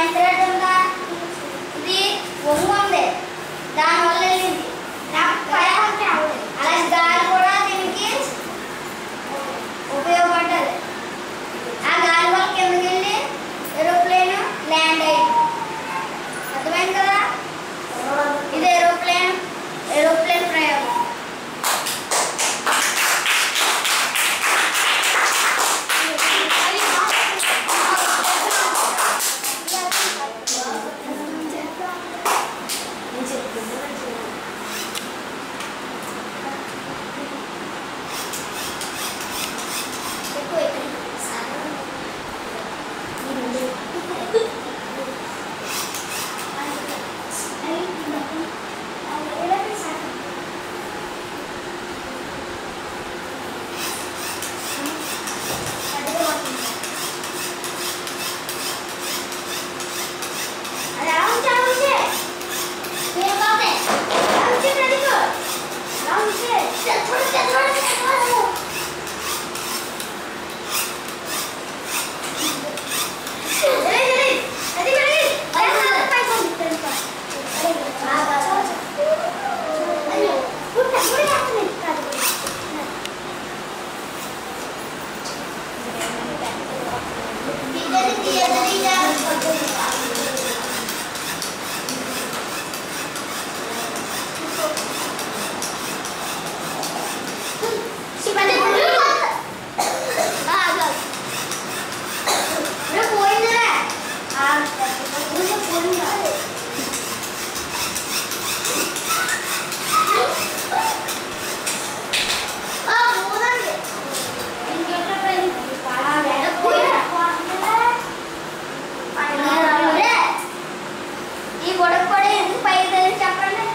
ఎంత రేట్ ఉందా ఇది వంగు ఉంది దానివల్ల వెళ్ళింది నాకు పై- అలాగే గాలి కూడా దీనికి ఉపయోగపడ్డది ఆ గాలి వల్ల కిందకి వెళ్ళి ఏరోప్లేన్ ల్యాండ్ అయింది అర్థమైంది కదా ఇది ఏరోప్లేన్ ఏరోప్లేన్ ప్రయోగం ఈ గొడవ కూడా ఎందుకు పైకి తెలిసి చెప్పండి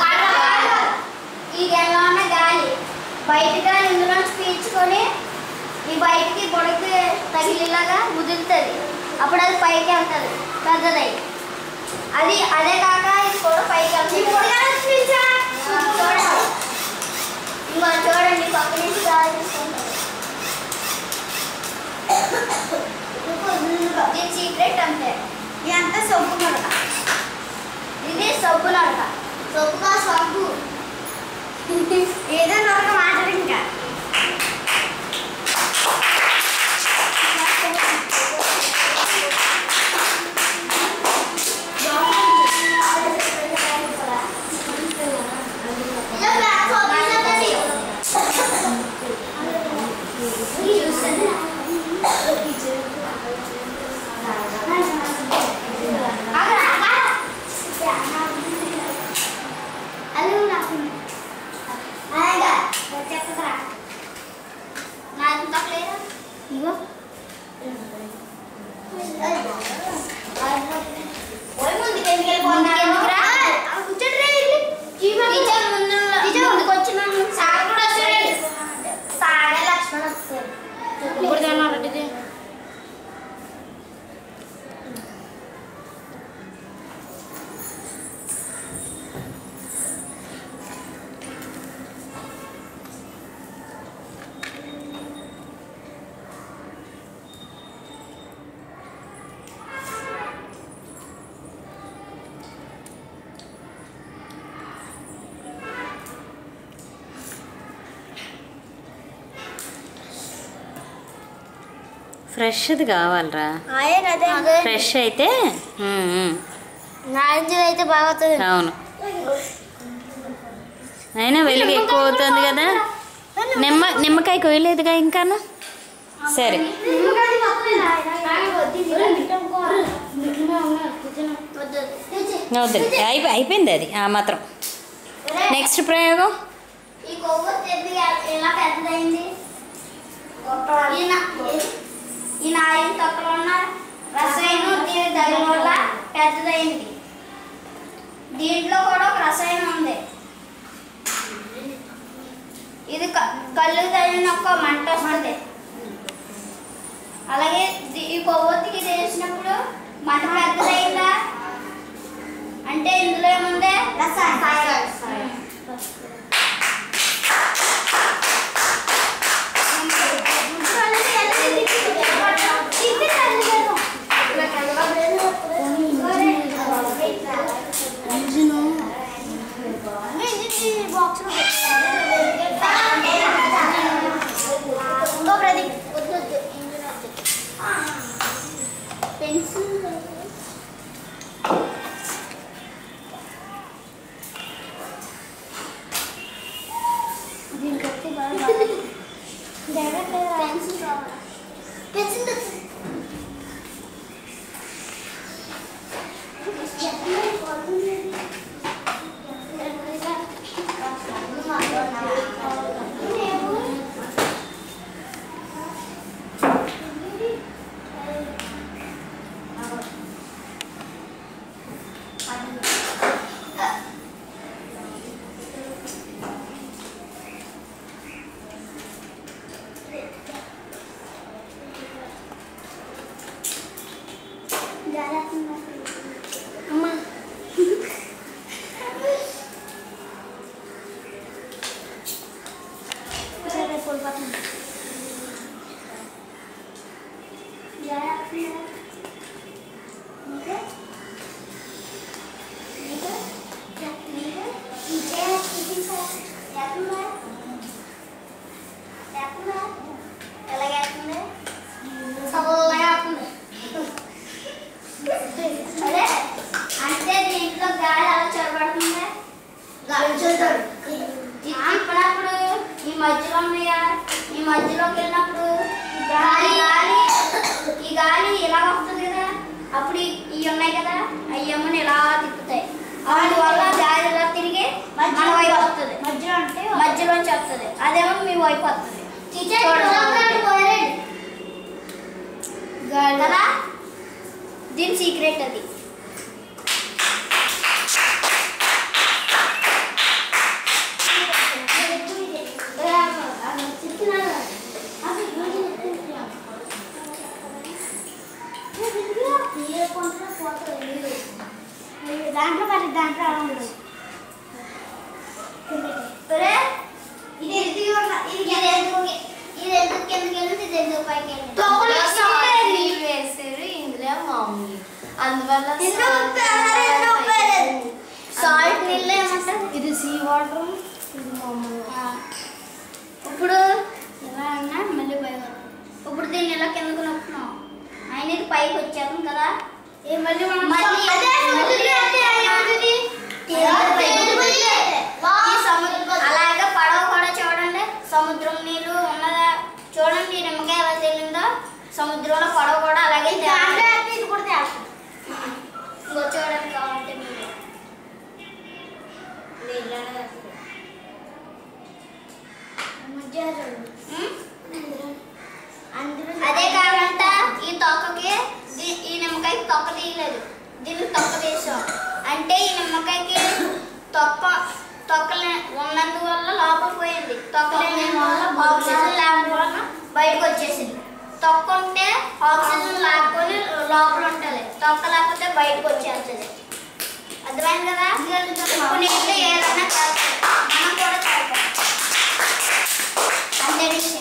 ఈ గెలలో ఉన్న గాలి బయట గాలి ఇందులో పీల్చుకొని ఈ బయటికి గొడవకి తగిలేలాగా ముదులుతుంది అప్పుడు అది పైకి వెళ్తుంది పెద్దదై అది అదే కాక ఇది కూడా పైకి వెళ్తుంది చూడండి ఇంకో చూడండి పక్క నుంచి గాలి తీసుకుంటుంది ఇది సీక్రెట్ అంతే ఎంత సొమ్ము కనుక ఇది సబ్బు నడక సబ్బుగా సబ్బు ఏదో నొరక మాట్లాడు ఇంకా ఇగో ఓయ్ ముందుకు ఎందుకు వెళ్ళిపోతున్నారు? టీచర్ ముందు- ముందుకు వచ్చినాను. సార్ కూడా వస్తాడు. సారే లక్ష్మణ్ వస్తాడు. ఇప్పుడు తిన్నాడు ఫ్రెష్ది కావాలరా ఆయన అదే ఫ్రెష్ అయితే ఉమ్, ఉమ్, నారింజ అయితే బాగా వస్తుంది అవును అయినా వెలుగు ఎక్కువ అవుతుంది కదా నిమ్మ నిమ్మకాయ కొయ్యలేదుగా ఇంకాను సరే వద్దు అయిపో అయిపోయింది అది ఆ మాత్రం నెక్స్ట్ ప్రయోగం ఈ కొవ్వు ఎందుకు ఇలా పెద్దదైంది ఈ నా- ఈ నాయిన తొక్కలో ఉన్న రసాయనం దీని తగిన వల్ల పెద్దదైంది దీంట్లో కూడా ఒక రసాయనం ఉంది ఇది క- కళ్ళు తగిన ఒక మంట వస్తుంది అలాగే ది- ఈ కొవ్వొత్తికి తెలిసినప్పుడు మంట పెద్దదైందా అంటే ఇందులో ఏముంది రసాయనం పెన్సిల్ కావాలా పెన్సిల్ అమ్మా సరే కోల్పోతుంది ఎలాగేస్తుంది చల్లగా అవుతుంది అదే అంటే దీంట్లో గాలి అలా చొరబడుతుంది గాలి చొరబడు ఇప్పుడప్పుడు ఈ మధ్యలో ఉన్నాయా ఈ మధ్యలోకి వెళ్ళినప్పుడు ఈ గాలి గాలి ఈ గాలి ఇలా వస్తుంది కదా అప్పుడు ఈ- ఇవి ఉన్నాయి కదా అవి అమ్మని ఇలా తిప్పుతాయి వాటి వల్ల గాలి ఇలా తిరిగి మన వైపు వస్తుంది మధ్యలో అంటే మధ్యలోంచి వస్తుంది అదేమో మీ వైపు వస్తుంది కదా దీని సీక్రెట్ అది దాంట్లో మరి దాంట్లో అలా ఉండదు ఒరే, ఇది ఇది ఉన్న- ఇది ఇది ఎందుకు ఇది ఎందుకు కిందకి వెళ్ళింది ఇది ఎందుకు పైకి వెళ్ళింది తొక్కలు సాల్ట్ నీళ్ళు వేసారు ఇందులో మామూలు అందువల్ల ఎందుకు ఉప్పారు? ఎందుకు ఉప్పారు? సాల్ట్ నీళ్ళు ఏమంటారు ఇది సీ వాటర్ ఇది మామూలు ఆ. ఇప్పుడు ఎలా అన్నా మళ్ళీ పైగా ఇప్పుడు దీన్ని ఇలా కిందకు నొక్కున్నాం ఆయన ఇది పైకి వచ్చాము కదా ఏ మళ్ళీ మనం మళ్ళీ అదే సముద్రం అంటే ఏమవుతుంది? ఈ సముద్రం అలాగే పడవ కూడా చూడండి సముద్రం నీళ్ళు ఉన్నదా చూడండి ఈ నిమ్మకాయ ఎలా తేలిందో సముద్రంలో పడవ కూడా అలాగే తేలింది. ఇది కూడా తేల్చు. ఇంకో చూడండి కావాలంటే మీరు మధ్య చూడు. ఉం? అందులో అదే కావాలంట ఈ తొక్కకి దీ- ఈ నిమ్మకాయకి తొక్క తీయలేదు దీనికి తొక్క తీసాం అంటే ఈ నిమ్మకాయకి తొక్క తొక్కలే ఉన్నందువల్ల లోపల పోయింది తొక్క లేని వల్ల ఆక్సిజన్ లేకపోవడం బయటకు వచ్చేసింది తొక్క ఉంటే ఆక్సిజన్ లాక్కొని లోపల ఉంటుంది తొక్క లేకపోతే బయటకు వచ్చేస్తుంది అర్థమైంది కదా ఇప్పుడు నీళ్ళు ఏదైనా తాగుతాం. మనం కూడా తాగుతాం అంతే విషయం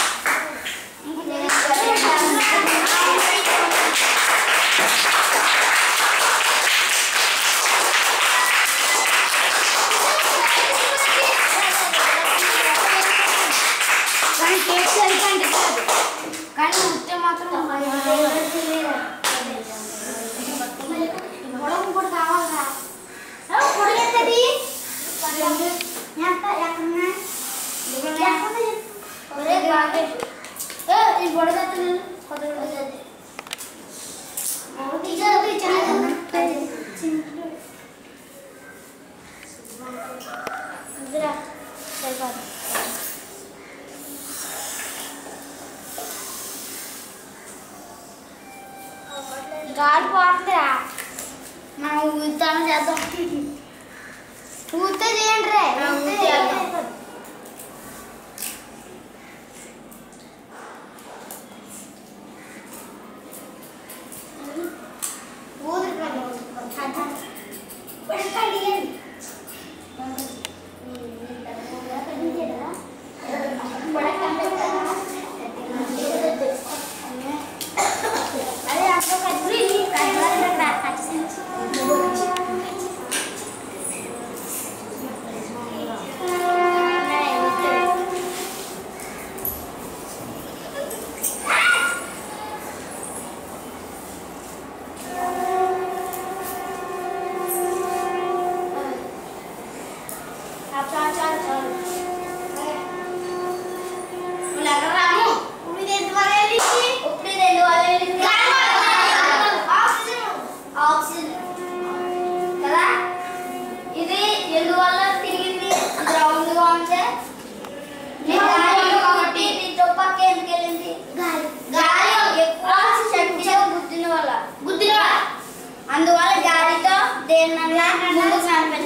కానీ టేస్ట్ సరిగ్గా అనిపించదు. కానీ ఉత్తే మాత్రం పొడవు కూడా కావాలిరా పొడిగెత్తది ఎంత ఎక్కడున్నా ఒరే బాగా ఏ ఈ పొడగత్తలు గాలి పోతుందిరా మనం ఊతాను చేద్దాం ఊతే చేయండి రే ఆ, ఊతే చేద్దాం. అదే అందులో కజ్జి కజ్జి అందువల్ల గాలితో దేన్నన్నా ముందుకు నడిపించాలి